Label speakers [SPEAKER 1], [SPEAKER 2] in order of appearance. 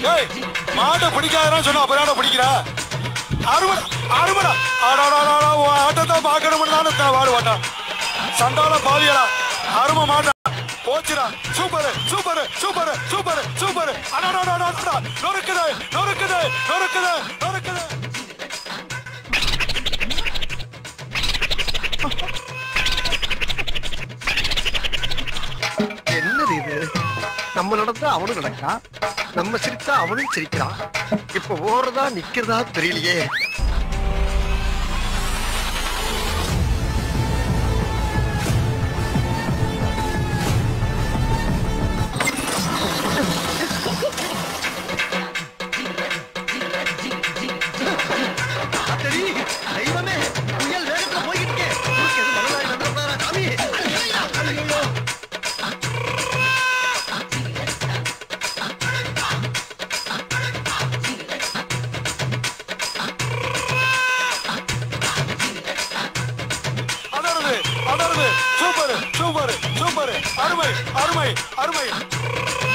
[SPEAKER 1] ஏய் மாட்டை பிடிக்காதான் சொன்னா அப்புறம் பிடிக்கிறா அருமடா அருமடா ஆடாடாடா உன் ஆட்டத்தை பார்க்கணும்னு தான் வாடு வாட்டா சண்டால பாவியடா அரும மாட்டா போச்சுடா super super super super super அடாடாடாடா நொறுக்குது நொறுக்குது நொறுக்குது நொறுக்குது
[SPEAKER 2] என்னது இது நம்ம நடந்தா அவனும் நடக்கா நம்ம சிரிச்சா அவனும் சிரிக்கிறான் இப்ப ஓடுறதா நிக்கிறதா தெரியலையே அத்தடி, தெய்வமே, புயல் வேகத்துல போய்கிட்டு இருக்கே. உனக்கு எதுவும் மனதாய் நடந்துடாதா, சாமி? ஐயோ.
[SPEAKER 1] அடருது அடருது சூப்பர் சூப்பர் சூப்பர் அருமை அருமை அருமை